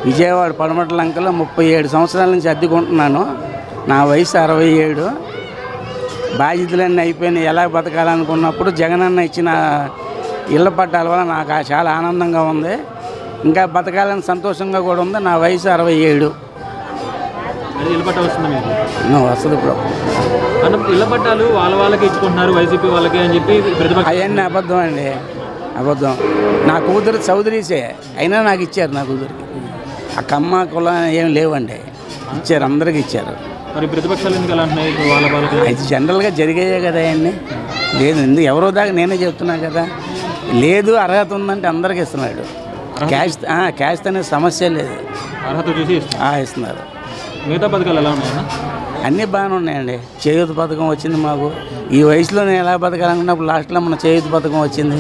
విజయవాడ పడమట లంకలో ముప్పై ఏడు సంవత్సరాల నుంచి అద్దెకుంటున్నాను నా వయసు అరవై ఏడు బాధ్యతలన్నీ అయిపోయినాయి ఎలా బతకాలనుకున్నప్పుడు జగనన్న ఇచ్చిన ఇళ్ళ పట్టాల వల్ల నాకు ఆ చాలా ఆనందంగా ఉంది ఇంకా బతకాలని సంతోషంగా కూడా ఉంది నా వయసు అరవై ఏడు అది ఇళ్ళ పట్ట వస్తుంది మీకు నువ్వు వస్తుంది ఇప్పుడు అంటే ఇళ్ళ పట్టాలు వాళ్ళ వాళ్ళకి ఇచ్చుకుంటున్నారు వైసీపీ వాళ్ళకి అని చెప్పి ప్రతిపక్ష అవన్నీ అబద్ధం అండి అబద్ధం నా కూతురు చౌదరీసే అయినా నాకు ఇచ్చారు నా కూతురికి ఆ కమ్మ కుల ఏం లేవండి ఇచ్చారు అందరికి ఇచ్చారు మరి ప్రతిపక్షాలు ఎందుకు అలా అంటున్నాయి ఇప్పుడు వాళ్ళ వాళ్ళకి అది జనరల్గా జరిగాయే కదా అవన్నీ లేదు ఎందుకు ఎవరో దాకా నేనే చెప్తున్నా కదా లేదు అర్హత ఉందంటే అందరికి ఇస్తున్నాడు క్యాష్ ఆ, క్యాష్ అనే సమస్య లేదు అర్హత చూసి ఇస్తారు ఆ, ఇస్తున్నారు మిగతా పథకాలు ఎలా ఉన్నాయన్నా అన్నీ బాగానే ఉన్నాయండి చేయూత పథకం వచ్చింది మాకు ఈ వయసులో నేను ఎలా బతకాలనుకున్నప్పుడు లాస్ట్లో మన చేయూత పథకం వచ్చింది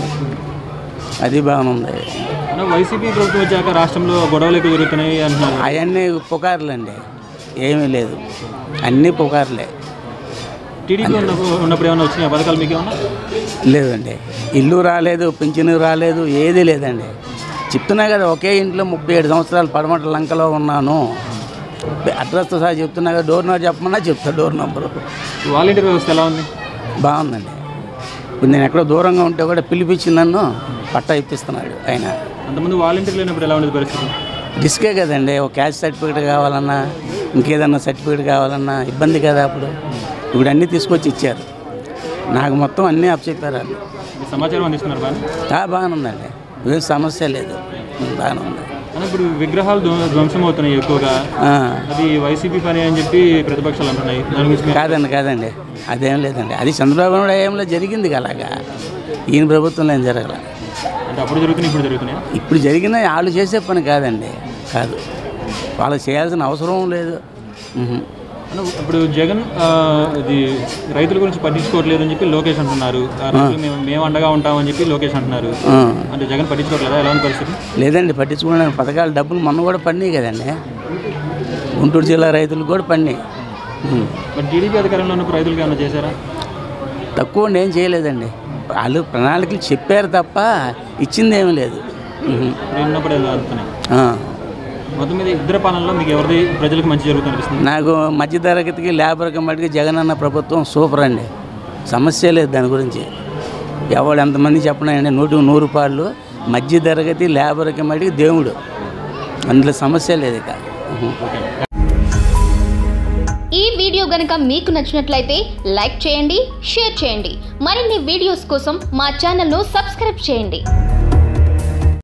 అది బాగానే ఉంది అన్న వైసీపీ ప్రభుత్వం వచ్చాక రాష్ట్రంలో గొడవలు ఎక్కువ జరుగుతున్నాయి అంటున్నారు అవన్నీ పుకార్లండి ఏమీ లేదు అన్నీ పుకార్లే టీడీపీ ఉన్నప్పుడు ఉన్నప్పుడు ఏమైనా వచ్చినాయి పథకాలు మీకు ఏమన్నా లేదండి ఇల్లు రాలేదు పింఛను రాలేదు ఏది లేదండి చెప్తున్నా కదా ఒకే ఇంట్లో ముప్పై ఏడు సంవత్సరాలు పడమట లంకలో ఉన్నాను అడ్రస్తో సహా చెప్తున్నా కదా డోర్ నెంబర్ చెప్పమన్నా చెప్తా డోర్ నెంబరు వాలంటీర్ వ్యవస్థ ఎలా ఉంది బాగుందండి ఇప్పుడు నేను ఎక్కడో దూరంగా ఉంటే కూడా పిలిపించి నన్ను పట్టా ఇప్పిస్తున్నాడు ఆయన అంతమంది వాలంటీర్ లేనప్పుడు ఎలా ఉండేది పరిస్థితి రిస్కే కదండి ఒక క్యాష్ సర్టిఫికేట్ కావాలన్నా ఇంకేదన్నా సర్టిఫికేట్ కావాలన్నా ఇబ్బంది కదా అప్పుడు ఇప్పుడు అన్నీ తీసుకొచ్చి ఇచ్చారు నాకు మొత్తం అన్నీ అప్పచెప్పారు వాళ్ళు ఈ సమాచారం అందిస్తున్నారు బాగా ఆ, బాగానే ఉందండి ఏం సమస్య లేదు బాగానే ఉంది అన్న ఇప్పుడు విగ్రహాలు ధ్వ- ధ్వంసం అవుతున్నాయి ఎక్కువగా ఆ, అది వైసీపీ పని అని చెప్పి ప్రతిపక్షాలు అంటున్నాయి దాని గురించి మీ- కాదండి కాదండి అదేం లేదండి అది చంద్రబాబు నాయుడు హయాంలో జరిగింది కదా అలాగా ఈయన ప్రభుత్వంలో ఏం జరగల అంటే అప్పుడు జరుగుతున్నాయి ఇప్పుడు జరుగుతున్నాయి ఇప్పుడు జరిగిన వాళ్ళు చేసే పని కాదండి కాదు వాళ్ళకి చేయాల్సిన అవసరం లేదు ఉహు. అన్న, ఇప్పుడు జగన్ ఆ, ఇది రైతుల గురించి పట్టించుకోవట్లేదు అని చెప్పి లోకేష్ అంటున్నారు ఆ రైతులు మేము మేము అండగా ఉంటామని చెప్పి లోకేష్ అంటున్నారు ఆ. అంటే జగన్ పట్టించుకోవట్లేదా ఎలా ఉంది పరిస్థితి లేదండి పట్టించుకునే పథకాలు డబ్బులు మొన్న కూడా పడినాయి కదండి గుంటూరు జిల్లా రైతులకు కూడా పడినాయి ఉహు. మరి టీడీపీ అధికారంలో ఉన్నప్పుడు రైతులకి ఏమైనా చేశారా తక్కువ ఏం చేయలేదండి వాళ్ళు ప్రణాళికలు చెప్పారు తప్ప ఇచ్చింది ఏమీ లేదు ఉహు. ఇప్పుడు ఉన్నప్పుడు ఎలా అనుకున్నాయి ఆ. మొత్తం మీద ఇద్దరు పాలనలో మీకు ఎవరిది ప్రజలకు మంచి జరుగుతుంది అనిపిస్తుంది నాకు మధ్యతరగతికి లేబర్కి మటుకు జగనన్న ప్రభుత్వం సూపర్ అండి సమస్య లేదు దాని గురించి ఎవడు ఎంతమంది చెప్పనండి నూటికి నూరు పాళ్ళు మధ్యతరగతి లేబర్కి మటుకు దేవుడు అందులో సమస్య లేదు ఇక ఉహు. ఈ వీడియో గనుక మీకు నచ్చినట్లయితే లైక్ చేయండి షేర్ చేయండి మరిన్ని వీడియోస్ కోసం మా ఛానల్ను సబ్స్క్రైబ్ చేయండి